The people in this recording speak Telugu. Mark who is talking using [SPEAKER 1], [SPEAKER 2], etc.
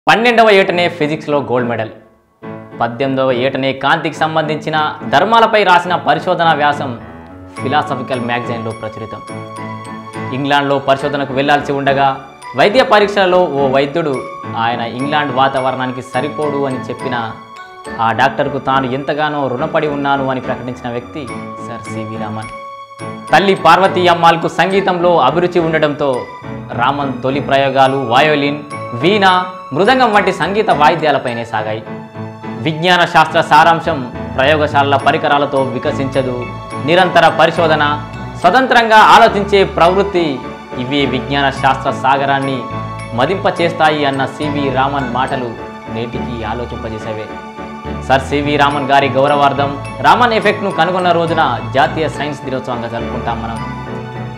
[SPEAKER 1] పన్నెండవ ఏటనే ఫిజిక్స్లో గోల్డ్ మెడల్ పద్దెనిమిదవ ఏటనే కాంతికి సంబంధించిన ధర్మాలపై రాసిన పరిశోధనా వ్యాసం ఫిలాసఫికల్ మ్యాగజైన్లో ప్రచురితం ఇంగ్లాండ్లో పరిశోధనకు వెళ్లాల్సి ఉండగా వైద్య పరీక్షలలో ఓ వైద్యుడు ఆయన ఇంగ్లాండ్ వాతావరణానికి సరిపోడు అని చెప్పిన ఆ డాక్టర్కు తాను ఎంతగానో రుణపడి ఉన్నాను అని ప్రకటించిన వ్యక్తి సర్ సివి రామన్ తల్లి పార్వతీ అమ్మాల్కు సంగీతంలో అభిరుచి ఉండడంతో రామన్ తొలి ప్రయోగాలు వయోలిన్ వీణ మృదంగం వంటి సంగీత వాయిద్యాలపైనే సాగాయి విజ్ఞాన శాస్త్ర సారాంశం ప్రయోగశాలల పరికరాలతో వికసించదు నిరంతర పరిశోధన స్వతంత్రంగా ఆలోచించే ప్రవృత్తి ఇవే విజ్ఞాన శాస్త్ర సాగరాన్ని మదింప చేస్తాయి అన్న సివి రామన్ మాటలు నేటికి ఆలోచింపజేసేవే సర్ సివి రామన్ గారి గౌరవార్థం రామన్ ఎఫెక్ట్ను కనుగొన్న రోజున జాతీయ సైన్స్ దినోత్సవంగా జరుపుకుంటాం మనం